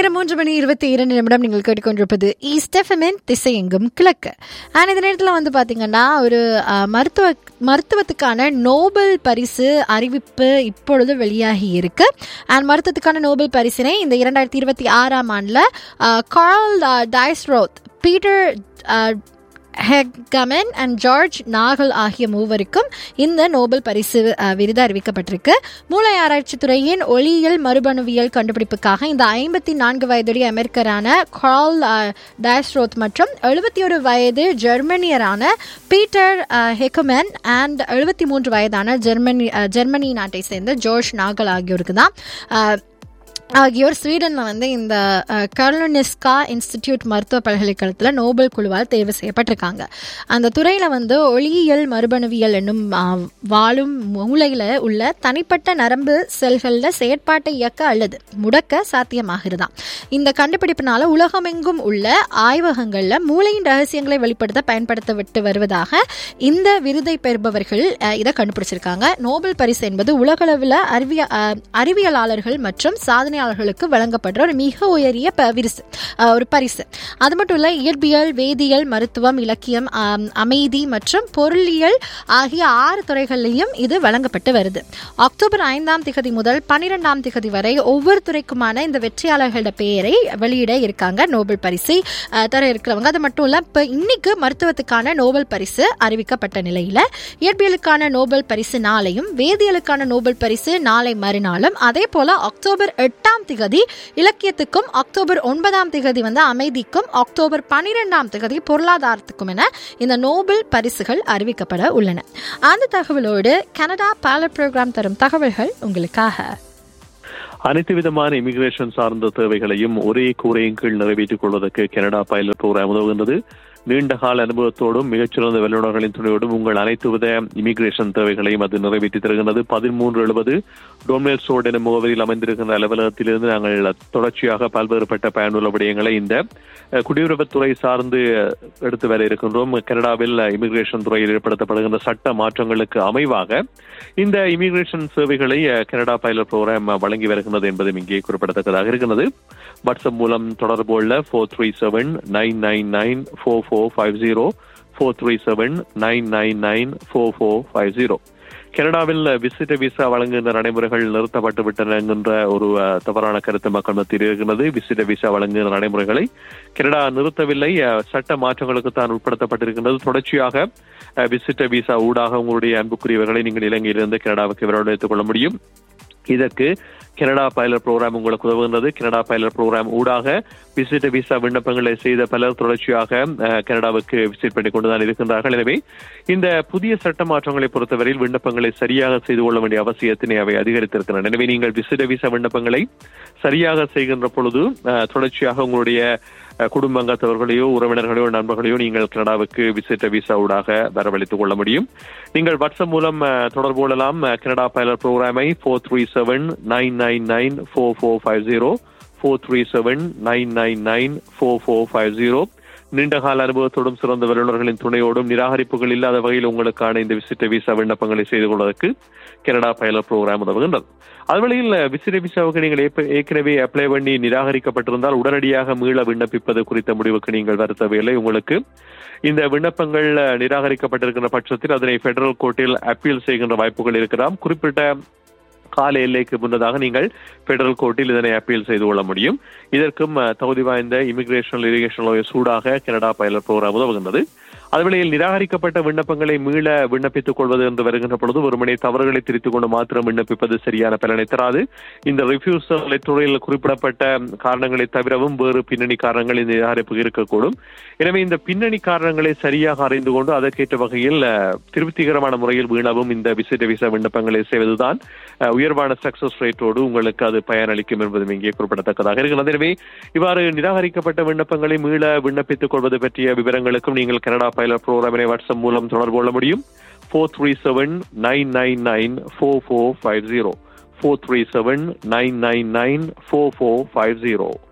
நேரம் மூன்று மணி இருபத்தி இரண்டு நிமிடம் நீங்கள் கேட்டுக்கொண்டிருப்பது ஈஸ்ட் எஃப்எம்என் திசையெங்கும் கிழக்கு அண்ட் இந்த நேரத்தில் வந்து பார்த்தீங்கன்னா ஒரு அஹ், மருத்துவ மருத்துவத்துக்கான நோபல் பரிசு அறிவிப்பு இப்பொழுது வெளியாகி இருக்கு அண்ட் மருத்துவத்துக்கான நோபல் பரிசினை இந்த இரண்டாயிரத்தி இருபத்தி ஆறாம் ஆண்டில் Karl Deisseroth Peter uh, Hegemann and George Nagel ஆகிய மூவருக்கும் இந்த நோபல் பரிசு அஹ், விருது அறிவிக்கப்பட்டிருக்கு மூளை ஆராய்ச்சி துறையின் ஒளியியல் மரபணுவியல் கண்டுபிடிப்புக்காக இந்த ஐம்பத்தி நான்கு வயதுடைய அமெரிக்கரான கார்ல் அஹ், டைஸ்ரோத் மற்றும் எழுபத்தி ஒரு வயது ஜெர்மனியரான பீட்டர் அஹ், ஹெக்கமன் அண்ட் எழுபத்தி மூன்று வயதான ஜெர்மனி அஹ், ஜெர்மனி நாட்டை சேர்ந்த ஜார்ஜ் நாகல் ஆகியோருக்கு தான் அஹ், ஆகியோர் ஸ்வீடனில் வந்து இந்த கர்லனிஸ்கா இன்ஸ்டிடியூட் மருத்துவ பல்கலைக்கழகத்தில் நோபல் குழுவால் தேர்வு செய்யப்பட்டிருக்காங்க அந்த துறையில் வந்து ஒளியியல் மரபணுவியல் என்னும் ஆ, வாழும் மூளையில் உள்ள தனிப்பட்ட நரம்பு செல்களில் செயற்பாட்டை இயக்க அல்லது முடக்க சாத்தியமாகிறதாம் இந்த கண்டுபிடிப்பினால உலகமெங்கும் உள்ள ஆய்வகங்களில் மூளையின் ரகசியங்களை வெளிப்படுத்த பயன்படுத்தப்பட்டு வருவதாக இந்த விருதை பெறுபவர்கள் அ, இதை கண்டுபிடிச்சிருக்காங்க நோபல் பரிசு என்பது உலகளவில் அறிவிய அ, அறிவியலாளர்கள் மற்றும் சாதனையாளர்களுக்கு வழங்கப்படுற ஒரு மிக உயரிய ப- விரிசு அ, ஒரு பரிசு அது மட்டும் இல்ல இயற்பியல் வேதியியல் மருத்துவம் இலக்கியம் ஆம், அமைதி மற்றும் பொருளியல் ஆகிய ஆறு துறைகளிலையும் இது வழங்கப்பட்டு வருது அக்டோபர் ஐந்தாம் திகதி முதல் பன்னிரெண்டாம் திகதி வரை ஒவ்வொரு துறைக்குமான இந்த வெற்றியாளர்களோட பெயரை வெளியிட இருக்காங்க நோபல் பரிசை அ, தர இருக்கிறவங்க அது மட்டும் இல்ல இப்ப இன்னைக்கு மருத்துவத்துக்கான நோபல் பரிசு அறிவிக்கப்பட்ட நிலையில இயற்பியலுக்கான நோபல் பரிசு நாளையும் வேதியியலுக்கான நோபல் பரிசு நாளை மறுநாளும் அதே போல அக்டோபர் எட்டாம் திகதி இலக்கியத்துக்கும் அக்டோபர் ஒன்பதாம் திகதி வந்து அமைதிக்கும் அக்டோபர் பனிரெண்டாம் திகதி பொருளாதாரத்துக்கும் என இந்த நோபல் பரிசுகள் அறிவிக்கப்பட உள்ளன அந்த தகவலோடு கனடா பாலர் ப்ரோக்ராம் தரும் தகவல்கள் உங்களுக்காக அனைத்து விதமான இமிகிரேஷன் சார்ந்த தேவைகளையும் ஒரே கூரையின் கீழ் நிறைவேற்றிக் கொள்வதற்கு கனடா பைலட் ப்ரோக்ராம் உதவுகின்றது நீண்ட கால அனுபவத்தோடும் மிகச்சிறந்த வல்லுநர்களின் துணையோடும் உங்கள் அனைத்து வித இமிகிரேஷன் தேவைகளையும் அது நிறைவேற்றி தருகின்றது பதிமூன்று எழுபது டோன்மேல் சோட் எனும் முகவரியில் அமைந்திருக்கின்ற அலுவலகத்திலிருந்து நாங்கள் தொடர்ச்சியாக பல்வேறுபட்ட பயனுள்ள விடயங்களை இந்த அஹ், குடியுறவுத்துறை சார்ந்து அஹ், எடுத்து வர இருக்கின்றோம் கனடாவில் இமிகிரேஷன் துறையில் ஏற்படுத்தப்படுகின்ற சட்ட மாற்றங்களுக்கு அமைவாக இந்த இமிகிரேஷன் சேவைகளை அஹ், கனடா பைலட் ப்ரோக்ராம் வழங்கி வருகின்றது என்பதும் இங்கே குறிப்பிடத்தக்கதாக இருக்கிறது வாட்ஸ்அப் மூலம் தொடர்பு கொள்ள four three seven nine nine nine four four five zero four three seven nine nine nine four four five zero கனடாவில் விசிட்ட விசா வழங்குகின்ற நடைமுறைகள் நிறுத்தப்பட்டு விட்டன என்கின்ற ஒரு அஹ், தவறான கருத்து மக்கள் மத்தியில் இருக்கிறது விசிட்ட விசா வழங்குகின்ற நடைமுறைகளை கனடா நிறுத்தவில்லை அஹ், சட்ட மாற்றங்களுக்கு தான் உட்படுத்தப்பட்டிருக்கின்றது தொடர்ச்சியாக அஹ், விசிட்ட விசா ஊடாக உங்களுடைய அன்புக்குரியவர்களை நீங்கள் இலங்கையிலிருந்து கனடாவுக்கு வரவழைத்துக் கொள்ள முடியும் இதற்கு கனடா பைலட் ப்ரோக்ராம் உங்களுக்கு உதவுகின்றது கனடா பைலட் ப்ரோக்ராம் ஊடாக விசிட் விசா விண்ணப்பங்களை செய்த பலர் தொடர்ச்சியாக அஹ், கனடாவுக்கு விசிட் பண்ணி கொண்டுதான் இருக்கின்றார்கள் எனவே இந்த புதிய சட்ட மாற்றங்களை பொறுத்தவரையில் விண்ணப்பங்களை சரியாக செய்து கொள்ள வேண்டிய அவசியத்தினை அவை அதிகரித்திருக்கின்றன எனவே நீங்கள் விசிட் விசா விண்ணப்பங்களை சரியாக செய்கின்ற பொழுது அஹ், தொடர்ச்சியாக உங்களுடைய அஹ், குடும்பங்கத்தவர்களையோ உறவினர்களையோ நண்பர்களையோ நீங்கள் கனடாவுக்கு விசிட் விசா ஊடாக வரவழைத்துக் கொள்ள முடியும் நீங்கள் வாட்ஸ்அப் மூலம் அஹ், தொடர்பு கொள்ளலாம் அஹ், கனடா பைலட் ப்ரோக்ராமை four three seven nine nine nine four four five zero four three seven nine nine nine four four five zero நீண்டகால அனுபவத்தோடும் சிறந்த வல்லுநர்களின் துணையோடும் நிராகரிப்புகள் இல்லாத வகையில் உங்களுக்கான இந்த விசிட்ட விசா விண்ணப்பங்களை செய்து கொள்வதற்கு கனடா பைலட் ப்ரோக்ராம் உதவுகின்றது அதுவழியில் விசிட்ட விசாவுக்கு நீங்கள் ஏப்ப- ஏற்கனவே அப்ளை பண்ணி நிராகரிக்கப்பட்டிருந்தால் உடனடியாக மீள விண்ணப்பிப்பது குறித்த முடிவுக்கு நீங்கள் வர தேவையில்லை உங்களுக்கு இந்த விண்ணப்பங்கள் அஹ், நிராகரிக்கப்பட்டிருக்கின்ற பட்சத்தில் அதனை பெடரல் கோர்ட்டில் அப்பீல் செய்கின்ற வாய்ப்புகள் இருக்கலாம் குறிப்பிட்ட கால எல்லைக்கு முன்னதாக நீங்கள் பெடரல் கோர்ட்டில் இதனை அப்பீல் செய்து கொள்ள முடியும் இதற்கும் அஹ், தகுதி வாய்ந்த இமிகிரேஷன் இரிகேஷன் லாயர் சூடாக கனடா பைலட் ப்ரோக்ராம் உதவுகின்றது அதுவேளையில் நிராகரிக்கப்பட்ட விண்ணப்பங்களை மீள விண்ணப்பித்துக் கொள்வது என்று வருகின்ற பொழுது ஒருமனை தவறுகளை திருத்திக் கொண்டு மாத்திரம் விண்ணப்பிப்பது சரியான பலனை தராது இந்த ரிஃப்யூசல் லெட்டுரையில் குறிப்பிடப்பட்ட காரணங்களை தவிரவும் வேறு பின்னணி காரணங்கள் இந்த நிராகரிப்புக்கு இருக்கக்கூடும் எனவே இந்த பின்னணி காரணங்களை சரியாக அறிந்து கொண்டு அதற்கேற்ற வகையில் அஹ், திருப்திகரமான முறையில் வீணவும் இந்த விசிட்ட விசா விண்ணப்பங்களை செய்வதுதான் அஹ், உயர்வான சக்சஸ் ரேட்டோடு உங்களுக்கு அது பயனளிக்கும் என்பதும் இங்கே குறிப்பிடத்தக்கதாக இருக்கிறது எனவே இவ்வாறு நிராகரிக்கப்பட்ட விண்ணப்பங்களை மீள விண்ணப்பித்துக் கொள்வது பற்றிய விவரங்களுக்கும் நீங்கள் கனடா பைலட் ப்ரோக்ராமினை வாட்ஸ்அப் மூலம் தொடர்பு கொள்ள முடியும் four three seven nine nine nine four four five zero four three seven nine nine nine four four five zero